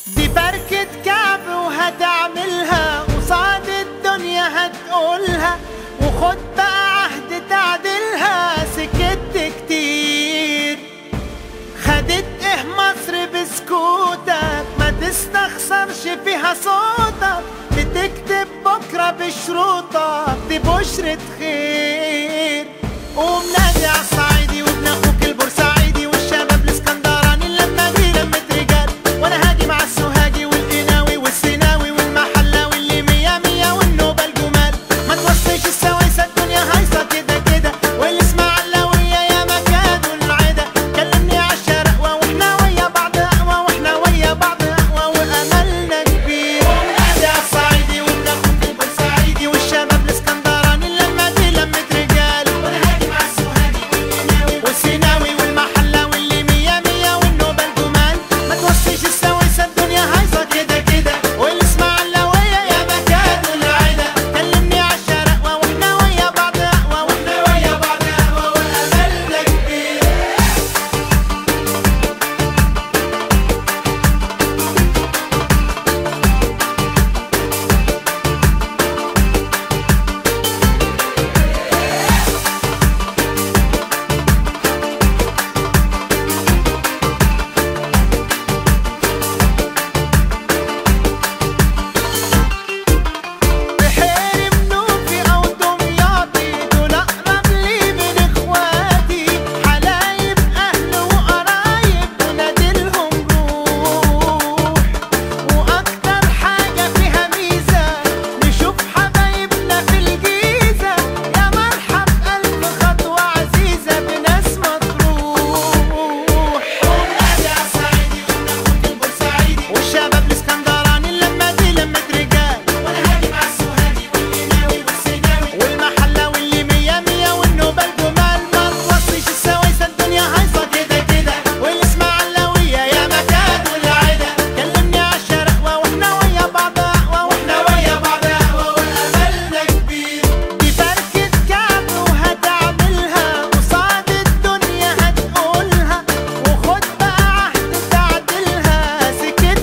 دي فركة كعب وهتعملها قصاد الدنيا هتقولها وخد بقى عهد تعدلها سكت كتير خدت ايه مصر بسكوتك ما تستخسرش فيها صوتك بتكتب بكرة بشروطك دي بشرة خير قوم نادي على الصعيدي وابن اخوك البورسعيدي والشباب الاسكندراني اللمة دي لمة رجال وانا هاجي مع السوهاجي والقناوي والسيناوي والمحلاوي اللي مية مية والنوبة الجمال ما توصيش السويسة الدنيا هايصة كده كده والاسماعيلاوية يا مكان والعدا كلمني عالشرقوة واحنا ويا بعض اقوى واحنا ويا بعض اقوى واملنا كبير ونادي على الصعيدي وابن اخوك البورسعيدي والشباب الاسكندراني اللمة دي لمة رجال وانا هاجي مع السوهاجي والقناوي والسيناوي والمحلاوي اللي مية مية والنوبة الجمال ما توصيش السويسة الدنيا هايصة كده كده والاسماعيلاوية يا مكان والعدا كلمني عالشرقوة واحنا ويا بعض اقوى واحنا ويا بعض اقوى واملنا كبير بحير منوفي او دمياطي دول اقرب لي من اخواتي حلايب اهل وقرايب ونادلهم روح واكتر حاجه فيها ميزه نشوف حبايبنا في الجيزه يا مرحب الف خطوه عزيزه بناس مطروح ونادي على الصعيدي وناخد البورسعيدي والشباب الاسكندراني اللمه دي لمه رجال وانا هاجي مع السوهاجي والقناوي والسيناوي والمحلاوي اللي مية مية والنوبة الجمال ما توصيش السويسة الدنيا هايصة كده كده والاسماعيلاوية يا مكان والعدا كلمني عالشرقوة واحنا ويا بعض اقوى واحنا ويا بعض اقوى واملنا كبير دي فركة كعب وهتعملها قصاد الدنيا هتقولها وخد بقى عهد تعدلها سكت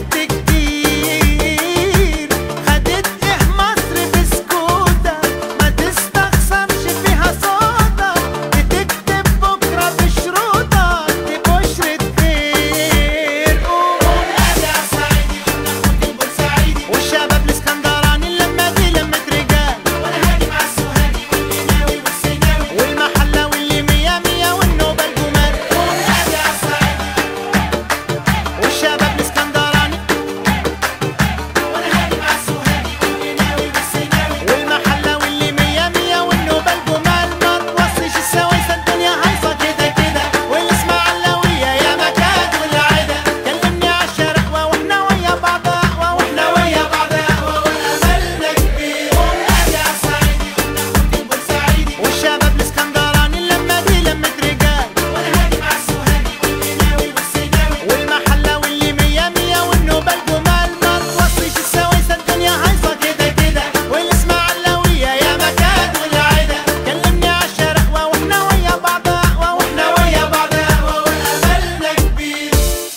كتير خدت ايه مصر بسكوتك ما تستخسرش فيها صوتك بتكتب بكرة بشروطك دي بشرة خير قوم نادي على الصعيدي وناخد البورسعيدي والشباب الاسكندراني اللمة دي لمة رجال وانا هاجي مع السوهاجي والقناوي والسيناوي والمحلاوي اللي مية مية والنوبة الجمال قوم نادي على الصعيدي والشباب الاسكندراني وانا هاجي مع السوهاجي والقناوي والسيناوي والمحلاوي اللي مية مية والنوبة الجمال ما توصيش السويسة الدنيا هايصة كده كده والاسماعيلاوية يا مكان والعدا كلمني عالشرقوة واحنا ويا بعض اقوى واحنا ويا بعض اقوى واملنا كبير ونادي على الصعيدي وناخد البورسعيدي والشباب الاسكندراني اللمة دي لمة رجال وانا هاجي مع السوهاجي والقناوي والسيناوي والمحلاوي اللي مية مية والنوبة الجمال ما توصيش السويسة الدنيا هايصة كده كده والاسماعيلاوية يا مكان والعدا كلمني عالشرقوة واحنا ويا بعض اقوى واحنا ويا بعض اقوى واملنا كبير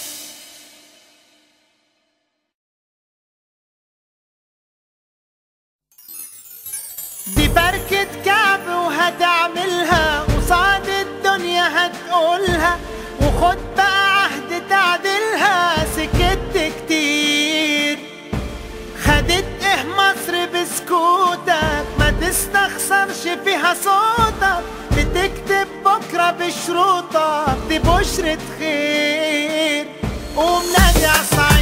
دي فركة كعب وهتعملها قصاد الدنيا هتقولها وخد بقى عهد تعدلها سكت كتير خدت ايه مصر بسكوتك ما تستخسرش فيها صوتك بتكتب بكرة بشروطك دي بشرة خير قوم نادي على الصعيد